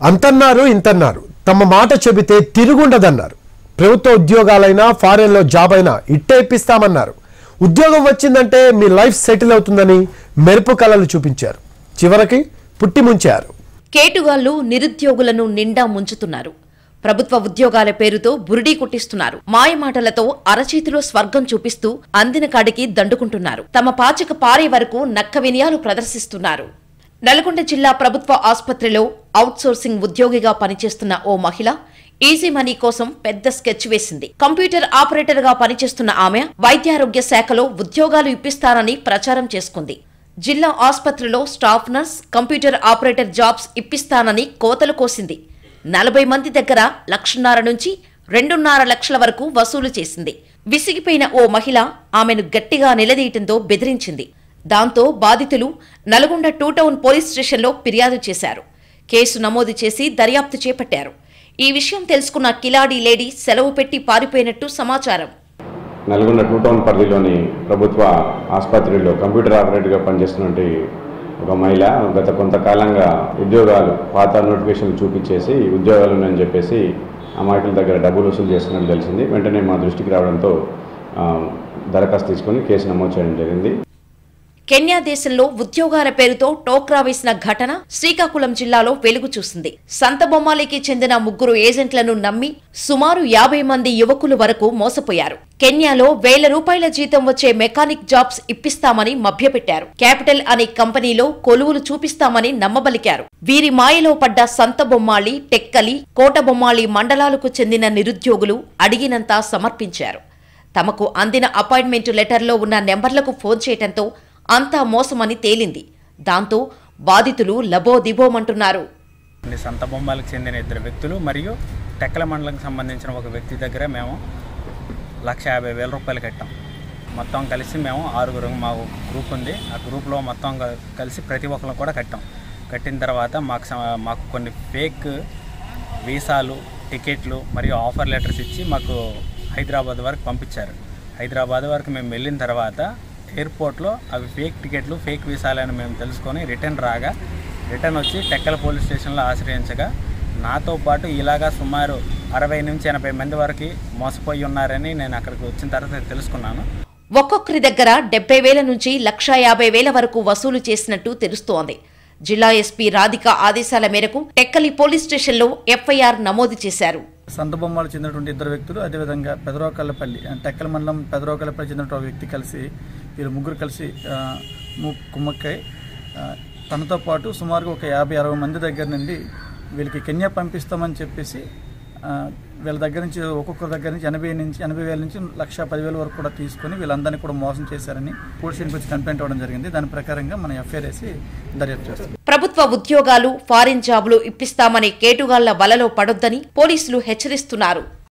అంతన్నారు ఇంతన్నారు తమ మాట చెబితే తిరుగుండదన్నారు ప్రభుత్వ ఉద్యోగాలైనా ఫారెన్లో జాబ్ అయినా ఇట్టే ఇప్పిస్తామన్నారు ఉద్యోగం వచ్చిందంటే మీ లైఫ్ సెటిల్ అవుతుందని మెరుపు కళలు చూపించారు చివరికి పుట్టి ముంచారు కేటుగాళ్లు నిరుద్యోగులను నిండా ముంచుతున్నారు ప్రభుత్వ ఉద్యోగాల పేరుతో బురిడీ కొట్టిస్తున్నారు మాయమాటలతో అరచేతిలో స్వర్గం చూపిస్తూ అందిన కాడికి దండుకుంటున్నారు తమ పాచిక పారే వరకు నక్క వినయాలు ప్రదర్శిస్తున్నారు నల్గొండ జిల్లా ప్రభుత్వ ఆసుపత్రిలో అవుట్సోర్సింగ్ ఉద్యోగిగా పనిచేస్తున్న ఓ మహిళ ఈజీ మనీ కోసం పెద్ద స్కెచ్ వేసింది కంప్యూటర్ ఆపరేటర్ గా పనిచేస్తున్న ఆమె వైద్యారోగ్య శాఖలో ఉద్యోగాలు ఇప్పిస్తానని ప్రచారం చేసుకుంది జిల్లా ఆసుపత్రిలో staff nurse computer operator jobs ఇప్పిస్తానని కోతలు కోసింది నలభై మంది దగ్గర లక్షన్నర నుంచి రెండున్నర లక్షల వరకు వసూలు చేసింది విసిగిపోయిన ఓ మహిళ ఆమెను గట్టిగా నిలదీయటంతో బెదిరించింది దాంతో బాధితులు నల్గొండ టూ టౌన్ పోలీస్ స్టేషన్లో ఫిర్యాదు చేశారు కేసు నమోదు చేసి దర్యాప్తు చేపట్టారు ఈ విషయం తెలుసుకున్న కిలాడి లేడీ సెలవు పెట్టి పారిపోయినట్టు సమాచారం నల్గొండ టూ టౌన్ పరిధిలోని ప్రభుత్వ ఆసుపత్రిలో కంప్యూటర్ ఆపరేటర్గా పనిచేస్తున్నటువంటి ఒక మహిళ గత కొంతకాలంగా ఉద్యోగాలు పాత నోటిఫికేషన్లు చూపించేసి ఉద్యోగాలు ఉన్నాయని చెప్పేసి అమాయకుల దగ్గర డబ్బులు వసూలు చేస్తున్నట్టు తెలిసింది వెంటనే మా దృష్టికి రావడంతో ఆ, దరఖాస్తు తీసుకొని కేసు నమోదు చేయడం జరిగింది కెన్యా దేశంలో ఉద్యోగాల పేరుతో టోక్రా వేసిన ఘటన శ్రీకాకుళం జిల్లాలో వెలుగు చూసింది సంతబొమ్మాలికి చెందిన ముగ్గురు ఏజెంట్లను నమ్మి సుమారు యాభై మంది యువకులు వరకు మోసపోయారు కెన్యాలో వేల రూపాయల జీతం వచ్చే మెకానిక్ జాబ్స్ ఇప్పిస్తామని మభ్యపెట్టారు క్యాపిటల్ అనే కంపెనీలో కొలువులు చూపిస్తామని నమ్మబలికారు వీరి మాయలో పడ్డ సంతబొమ్మాళి టెక్కలి కోటబొమ్మాళి మండలాలకు చెందిన నిరుద్యోగులు అడిగినంత సమర్పించారు తమకు అందిన అపాయింట్మెంట్ లెటర్లో ఉన్న నెంబర్లకు ఫోన్ చేయటంతో అంతా మోసమని తేలింది దాంతో బాధితులు లబోదిబోమంటున్నారు కొన్ని సంత బొమ్మలకు చెందిన ఇద్దరు వ్యక్తులు మరియు టెక్కల మండలంకి సంబంధించిన ఒక వ్యక్తి దగ్గర మేము లక్ష యాభై వేల రూపాయలు కట్టాం మొత్తం కలిసి మేము ఆరుగురు మా గ్రూప్ ఉంది ఆ గ్రూప్లో మొత్తం క- కలిసి ప్రతి ఒక్కరు కూడా కట్టాం కట్టిన తర్వాత మాకు సమ- మాకు కొన్ని ఫేక్ వీసాలు టికెట్లు మరియు ఆఫర్ లెటర్స్ ఇచ్చి మాకు హైదరాబాద్ వరకు పంపించారు హైదరాబాద్ వరకు మేము వెళ్ళిన తర్వాత ఎయిర్పోర్ట్లో అవి ఫేక్ టికెట్లు ఫేక్ వీసాలని మేము తెలుసుకొని రిటర్న్ రాగా రిటర్న్ వచ్చి టెక్కల పోలీస్ స్టేషన్లో ఆశ్రయించగా నాతో పాటు ఇలాగా సుమారు అరవై నుంచి ఎనభై మంది వరకు మోసపోయి ఉన్నారని నేను అక్కడికి వచ్చిన తర్వాత తెలుసుకున్నాను ఒక్కొక్కరి దగ్గర డెబ్బై వేల నుంచి లక్షా యాభై వేల వరకు వసూలు చేసినట్టు తెలుస్తోంది జిల్లా ఎస్పీ రాధిక ఆదేశాల మేరకు టెక్కలి పోలీస్ స్టేషన్లో ఎఫ్ఐఆర్ నమోదు చేశారు సంతబొమ్మలు చెందినటువంటి ఇద్దరు వ్యక్తులు అదేవిధంగా పెదరోకల్లపల్లి ఆ, టెక్కల మండలం పెదరోకల్లపల్లి చెందినటువంటి ఒక వ్యక్తి కలిసి వీరు ముగ్గురు కలిసి ఆ, ము- కుమ్మక్కై ఆ, తనతో పాటు సుమారుగా ఒక యాభై అరవై మంది దగ్గర నుండి వీళ్ళకి కెన్యా పంపిస్తామని చెప్పేసి ఆ, వీళ్ళ దగ్గర నుంచి ఒక్కొక్కరి దగ్గర నుంచి ఎనభై నుంచి ఎనభై వేల నుంచి లక్ష పదివేల వరకు కూడా తీసుకొని వీళ్ళందరినీ కూడా మోసం చేశారని పోలీస్ స్టేషన్కి వచ్చి కంప్లైంట్ అవ్వడం జరిగింది దాని ప్రకారంగా మనం ఎఫ్ఐఆర్ వేసి దర్యాప్తు చేస్తాం ప్రభుత్వ ఉద్యోగాలు ఫారిన్ జాబులు ఇప్పిస్తామనే కేటుగాళ్ల వలలో పడొద్దని పోలీసులు హెచ్చరిస్తున్నారు